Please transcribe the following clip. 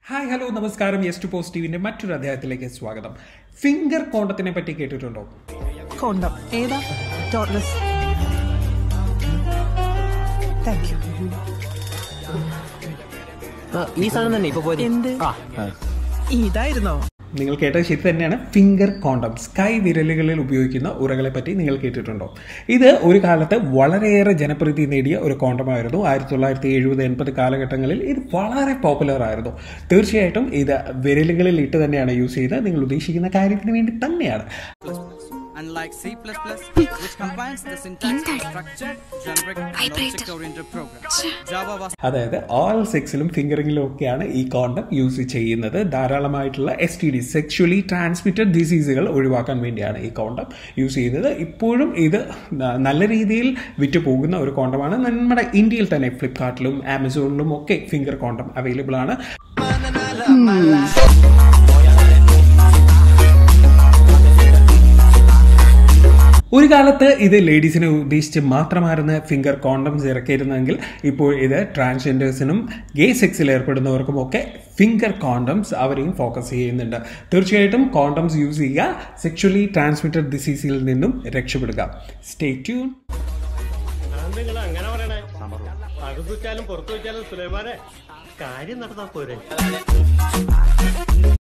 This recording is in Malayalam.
ഹായ് ഹലോ നമസ്കാരം യെസ് ടു പോസിറ്റീവിന്റെ മറ്റൊരു അധ്യായത്തിലേക്ക് സ്വാഗതം ഫിംഗർ കോണ്ടത്തിനെ പറ്റി കേട്ടിട്ടുണ്ടോ കോണ്ടം ഏതാ ടോട്ട്ലെസ് താങ്ക് യു ആ, ഈ സാധനം തന്നെ ഇപ്പൊ പോയത് എന്ത്? ആ ആ. ഇതായിരുന്നോ നിങ്ങൾ കേട്ടത് ശരി തന്നെയാണ് ഫിംഗർ കോണ്ടം സ്കൈ വിരലുകളിൽ ഉപയോഗിക്കുന്ന ഉറകളെ പറ്റി നിങ്ങൾ കേട്ടിട്ടുണ്ടോ ഇത് ഒരു കാലത്ത് വളരെയേറെ ജനപ്രീതി നേടിയ ഒരു കോണ്ടമായിരുന്നു ആയിരത്തി തൊള്ളായിരത്തി എഴുപത് എൺപത് കാലഘട്ടങ്ങളിൽ ഇത് വളരെ പോപ്പുലർ ആയിരുന്നു തീർച്ചയായിട്ടും ഇത് വിരലുകളിൽ ഇട്ട് തന്നെയാണ് യൂസ് ചെയ്ത് നിങ്ങൾ ഉദ്ദേശിക്കുന്ന കാര്യത്തിന് വേണ്ടി തന്നെയാണ് Unlike C++, which combines the syntax of structured, generic, and object-oriented programs, Java was അതായത് ഓൾ സെക്സിലും ഫിംഗറിങ്ങിലും ഒക്കെയാണ് ഈ കോണ്ടം യൂസ് ചെയ്യുന്നത് ധാരാളമായിട്ടുള്ള S T D sexually transmitted ഡിസീസുകൾ ഒഴിവാക്കാൻ വേണ്ടിയാണ് ഈ കോണ്ടം യൂസ് ചെയ്യുന്നത് ഇപ്പോഴും ഇത് ന- നല്ല രീതിയിൽ വിറ്റ് പോകുന്ന ഒരു കോണ്ടമാണ് നമ്മുടെ ഇന്ത്യയിൽ തന്നെ ഫ്ലിപ്കാർട്ടിലും ആമസോണിലും ഒക്കെ ഫിംഗർ കോണ്ടം അവൈലബിൾ ആണ് ഒരു കാലത്ത് ഇത് ലേഡീസിനെ ഉദ്ദേശിച്ച് മാത്രമായിരുന്നു ഫിംഗർ കോണ്ടംസ് ഇറക്കിയിരുന്നെങ്കിൽ ഇപ്പോൾ ഇത് ട്രാൻസ്ജെൻഡേഴ്സിനും ഗേ സെക്സിൽ ഏർപ്പെടുന്നവർക്കും ഒക്കെ ഫിംഗർ കോണ്ടംസ് അവരെയും ഫോക്കസ് ചെയ്യുന്നുണ്ട് തീർച്ചയായിട്ടും കോണ്ടംസ് യൂസ് ചെയ്യുക സെക്ഷുവലി ട്രാൻസ്മിറ്റഡ് ഡിസീസിൽ നിന്നും രക്ഷപ്പെടുക സ്റ്റേ ട്യൂൺ നിങ്ങൾ അങ്ങനെ പറയണേ അകത്ത് വെച്ചാലും പുറത്തു വെച്ചാലും സുലൈമാനെ കാര്യം നടന്നാ പോരെ